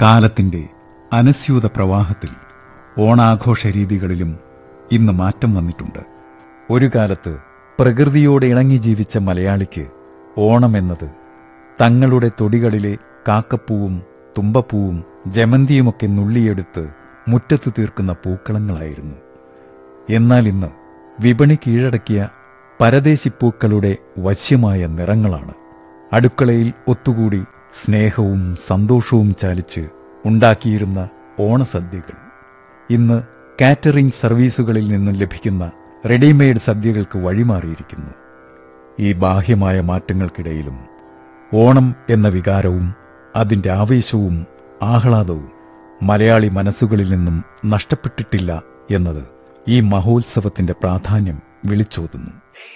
കാലത്തിന്റെ അനസ്യൂത പ്രവാഹത്തിൽ ഓണാഘോഷ രീതികളിലും ഇന്ന് മാറ്റം വന്നിട്ടുണ്ട് ഒരു കാലത്ത് പ്രകൃതിയോട് ഇണങ്ങി ജീവിച്ച മലയാളിക്ക് ഓണമെന്നത് തങ്ങളുടെ തൊടികളിലെ കാക്കപ്പൂവും തുമ്പപ്പൂവും ജമന്തിയുമൊക്കെ നുള്ളിയെടുത്ത് മുറ്റത്ത് തീർക്കുന്ന പൂക്കളങ്ങളായിരുന്നു എന്നാൽ ഇന്ന് വിപണി കീഴടക്കിയ പരദേശിപ്പൂക്കളുടെ വശ്യമായ നിറങ്ങളാണ് അടുക്കളയിൽ ഒത്തുകൂടി സ്നേഹവും സന്തോഷവും ചാലിച്ച് ഉണ്ടാക്കിയിരുന്ന ഓണസദ്യകൾ ഇന്ന് കാറ്ററിംഗ് സർവീസുകളിൽ നിന്നും ലഭിക്കുന്ന റെഡിമെയ്ഡ് സദ്യകൾക്ക് വഴിമാറിയിരിക്കുന്നു ഈ ബാഹ്യമായ മാറ്റങ്ങൾക്കിടയിലും ഓണം എന്ന വികാരവും അതിന്റെ ആവേശവും ആഹ്ലാദവും മലയാളി മനസ്സുകളിൽ നിന്നും നഷ്ടപ്പെട്ടിട്ടില്ല എന്നത് ഈ മഹോത്സവത്തിന്റെ പ്രാധാന്യം വിളിച്ചോതുന്നു